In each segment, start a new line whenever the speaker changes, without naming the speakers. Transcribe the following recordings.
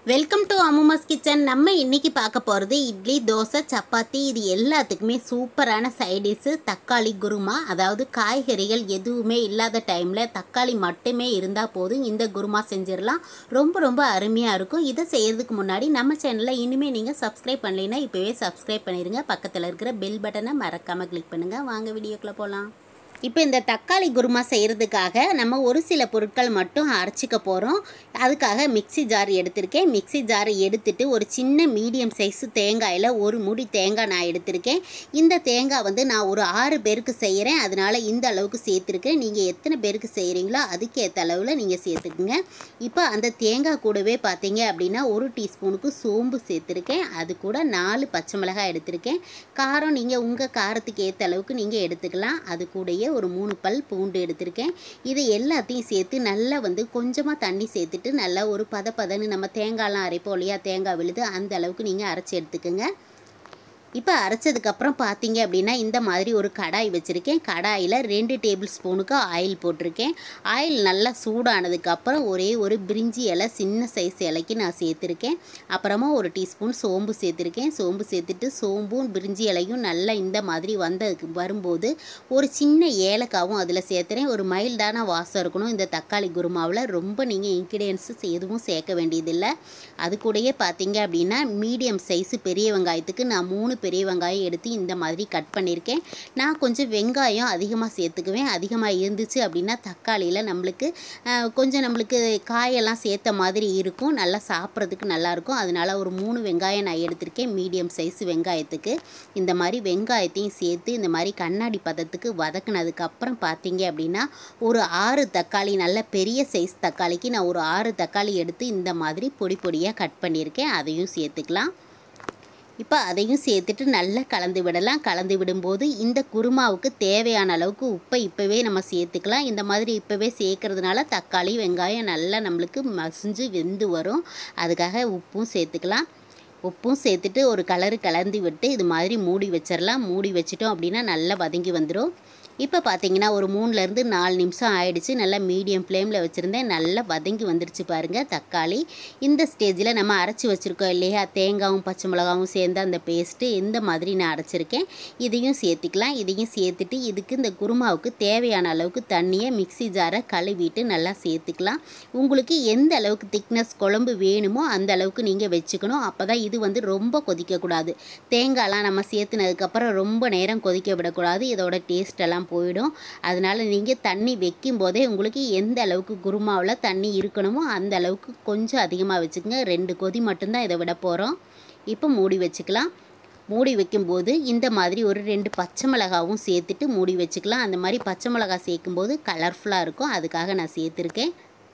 welcome to அமுமாஸ் kitchen நம்ம இன்னைக்கு பார்க்க போகிறது இட்லி தோசை சப்பாத்தி இது எல்லாத்துக்குமே சூப்பரான சைடிஷு தக்காளி குருமா அதாவது காய்கறிகள் எதுவுமே இல்லாத டைமில் தக்காளி மட்டுமே இருந்தால் போதும் இந்த குருமா செஞ்சிடலாம் ரொம்ப ரொம்ப அருமையாக இருக்கும் இதை செய்யறதுக்கு முன்னாடி நம்ம சேனலில் இனிமேல் நீங்கள் சப்ஸ்கிரைப் பண்ணலைன்னா இப்போவே சப்ஸ்கிரைப் பண்ணிடுங்க பக்கத்தில் இருக்கிற பெல் பட்டனை மறக்காமல் கிளிக் பண்ணுங்கள் வாங்க வீடியோக்குள்ளே போகலாம் இப்போ இந்த தக்காளி குருமா செய்கிறதுக்காக நம்ம ஒரு சில பொருட்கள் மட்டும் அரைச்சிக்க போகிறோம் அதுக்காக மிக்ஸி ஜார் எடுத்திருக்கேன் மிக்ஸி ஜாரை எடுத்துட்டு ஒரு சின்ன மீடியம் சைஸ் தேங்காயில் ஒரு முடி தேங்காய் நான் எடுத்திருக்கேன் இந்த தேங்காய் வந்து நான் ஒரு ஆறு பேருக்கு செய்கிறேன் அதனால் இந்த அளவுக்கு சேர்த்துருக்கேன் நீங்கள் எத்தனை பேருக்கு செய்கிறீங்களோ அதுக்கேற்ற அளவில் நீங்கள் சேர்த்துக்குங்க இப்போ அந்த தேங்காய் கூடவே பார்த்தீங்க அப்படின்னா ஒரு டீஸ்பூனுக்கு சோம்பு சேர்த்துருக்கேன் அது கூட நாலு பச்சை மிளகாய் எடுத்திருக்கேன் காரம் நீங்கள் உங்கள் காரத்துக்கு ஏற்ற அளவுக்கு நீங்கள் எடுத்துக்கலாம் அது கூடயே ஒரு மூணு பல் பூண்டு எடுத்திருக்கேன் இதை எல்லாத்தையும் சேர்த்து நல்லா வந்து கொஞ்சமாக தண்ணி சேர்த்துட்டு நல்லா ஒரு பத பதன்னு நம்ம தேங்காய்லாம் அரைப்போம் இல்லையா தேங்காய் விழுது அந்த அளவுக்கு நீங்கள் அரைச்சி எடுத்துக்கோங்க இப்போ அரைச்சதுக்கப்புறம் பார்த்தீங்க அப்படின்னா இந்த மாதிரி ஒரு கடாய் வச்சுருக்கேன் கடாயில் ரெண்டு டேபிள் ஸ்பூனுக்கு ஆயில் போட்டிருக்கேன் ஆயில் நல்லா சூடானதுக்கப்புறம் ஒரே ஒரு பிரிஞ்சி இலை சின்ன சைஸ் இலைக்கு நான் சேர்த்துருக்கேன் அப்புறமா ஒரு டீஸ்பூன் சோம்பு சேர்த்துருக்கேன் சோம்பு சேர்த்துட்டு சோம்பும் பிரிஞ்சி இலையும் நல்லா இந்த மாதிரி வந்ததுக்கு வரும்போது ஒரு சின்ன ஏலக்காவும் அதில் சேர்த்துறேன் ஒரு மைல்டான வாசம் இருக்கணும் இந்த தக்காளி குருமாவில் ரொம்ப நீங்கள் இன்க்ரீடியன்ஸு எதுவும் சேர்க்க வேண்டியதில்லை அது கூடயே பார்த்தீங்க அப்படின்னா மீடியம் சைஸு பெரிய வெங்காயத்துக்கு நான் மூணு பெரிய வெங்காயம் எடுத்து இந்த மாதிரி கட் பண்ணியிருக்கேன் நான் கொஞ்சம் வெங்காயம் அதிகமாக சேர்த்துக்குவேன் அதிகமாக இருந்துச்சு அப்படின்னா தக்காளியில் நம்மளுக்கு அஹ், கொஞ்சம் நம்மளுக்கு காயெல்லாம் சேர்த்த மாதிரி இருக்கும் நல்லா சாப்பிட்றதுக்கு நல்லாயிருக்கும் அதனால ஒரு மூணு வெங்காயம் நான் எடுத்திருக்கேன் மீடியம் சைஸ் வெங்காயத்துக்கு இந்த மாதிரி வெங்காயத்தையும் சேர்த்து இந்த மாதிரி கண்ணாடி பதத்துக்கு வதக்குனதுக்கப்புறம் பார்த்தீங்க அப்படின்னா ஒரு ஆறு தக்காளி நல்ல பெரிய சைஸ் தக்காளிக்கு நான் ஒரு ஆறு தக்காளி எடுத்து இந்த மாதிரி பொடி பொடியாக கட் பண்ணியிருக்கேன் அதையும் சேர்த்துக்கலாம் இப்போ அதையும் சேர்த்துட்டு நல்லா கலந்து விடலாம் கலந்து விடும்போது இந்த குருமாவுக்கு தேவையான அளவுக்கு உப்பை இப்போவே நம்ம சேர்த்துக்கலாம் இந்த மாதிரி இப்போவே சேர்க்கறதுனால தக்காளி வெங்காயம் நல்லா நம்மளுக்கு மசிஞ்சு வெந்து வரும் அதுக்காக உப்பும் சேர்த்துக்கலாம் உப்பும் சேர்த்துட்டு ஒரு கலரு கலந்து விட்டு இது மாதிரி மூடி வச்சிடலாம் மூடி வச்சிட்டோம் அப்படின்னா நல்லா வதங்கி வந்துடும் இப்போ பார்த்தீங்கன்னா ஒரு மூணுலேருந்து நாலு நிமிஷம் ஆயிடுச்சு நல்லா மீடியம் ஃப்ளேமில் வச்சுருந்தேன் நல்லா வதங்கி வந்துருச்சு பாருங்கள் தக்காளி இந்த ஸ்டேஜில் நம்ம அரைச்சி வச்சுருக்கோம் இல்லையா தேங்காயும் பச்சை மிளகாவும் சேர்ந்து அந்த பேஸ்ட்டு இந்த மாதிரி நான் அரைச்சிருக்கேன் இதையும் சேர்த்துக்கலாம் இதையும் சேர்த்துட்டு இதுக்கு இந்த குருமாவுக்கு தேவையான அளவுக்கு தண்ணியை மிக்ஸி ஜாரை கழுவிட்டு நல்லா சேர்த்துக்கலாம் உங்களுக்கு எந்த அளவுக்கு திக்னஸ் குழம்பு வேணுமோ அந்த அளவுக்கு நீங்கள் வச்சுக்கணும் அப்போ தான் இது வந்து ரொம்ப கொதிக்கக்கூடாது தேங்காய்லாம் நம்ம சேர்த்துனதுக்கப்புறம் ரொம்ப நேரம் கொதிக்க விடக்கூடாது இதோட டேஸ்ட் எல்லாம் போயிடும் அதனால் நீங்கள் தண்ணி வைக்கும் போதே உங்களுக்கு எந்த அளவுக்கு குருமாவில் தண்ணி இருக்கணுமோ அந்த அளவுக்கு கொஞ்சம் அதிகமாக வச்சுக்கோங்க ரெண்டு கொதி மட்டும்தான் இதை விட போகிறோம் இப்போ மூடி வச்சுக்கலாம் மூடி வைக்கும்போது இந்த மாதிரி ஒரு ரெண்டு பச்சை மிளகாவும் சேர்த்துட்டு மூடி வச்சுக்கலாம் அந்த மாதிரி பச்சை மிளகா சேர்க்கும்போது கலர்ஃபுல்லாக இருக்கும் அதுக்காக நான் சேர்த்துருக்கேன்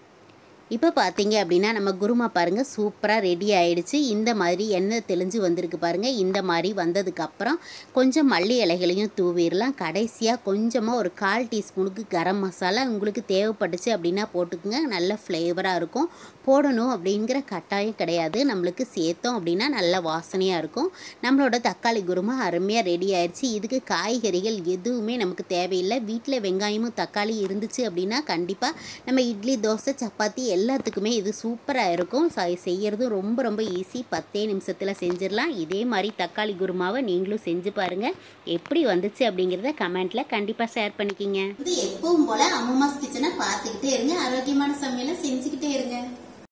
இப்போ பார்த்தீங்க அப்படின்னா நம்ம குருமா பாருங்கள் சூப்பராக ரெடி ஆயிடுச்சு இந்த மாதிரி எண்ணெய் தெளிஞ்சு வந்திருக்கு பாருங்கள் இந்த மாதிரி வந்ததுக்கப்புறம் கொஞ்சம் மல்லி இலைகளையும் தூவிடலாம் கடைசியாக கொஞ்சமாக ஒரு கால் டீஸ்பூனுக்கு கரம் மசாலா உங்களுக்கு தேவைப்பட்டுச்சு அப்படின்னா போட்டுக்குங்க நல்ல ஃப்ளேவராக இருக்கும் போடணும் அப்படிங்கிற கட்டாயம் கிடையாது நம்மளுக்கு சேர்த்தோம் அப்படின்னா நல்ல வாசனையாக இருக்கும் நம்மளோட தக்காளி குருமா அருமையாக ரெடி ஆயிடுச்சு இதுக்கு காய்கறிகள் எதுவுமே நமக்கு தேவையில்லை வீட்டில் வெங்காயமும் தக்காளி இருந்துச்சு அப்படின்னா கண்டிப்பாக நம்ம இட்லி தோசை சப்பாத்தி எல்லாத்துக்குமே இது சூப்பராக இருக்கும் செ- செய்யறதும் ரொம்ப ரொம்ப ஈஸி பத்தே நிமிஷத்தில் செஞ்சிடலாம் இதே மாதிரி தக்காளி குருமாவை நீங்களும் செஞ்சு பாருங்கள் எப்படி வந்துச்சு அப்படிங்கிறத கமெண்ட்டில் கண்டிப்பாக ஷேர் பண்ணிக்கிங்க இது எப்பவும் போல் அம்மாஸ் கிச்சனை பார்த்துக்கிட்டே இருங்க ஆரோக்கியமான சமையலை செஞ்சுக்கிட்டே இருங்க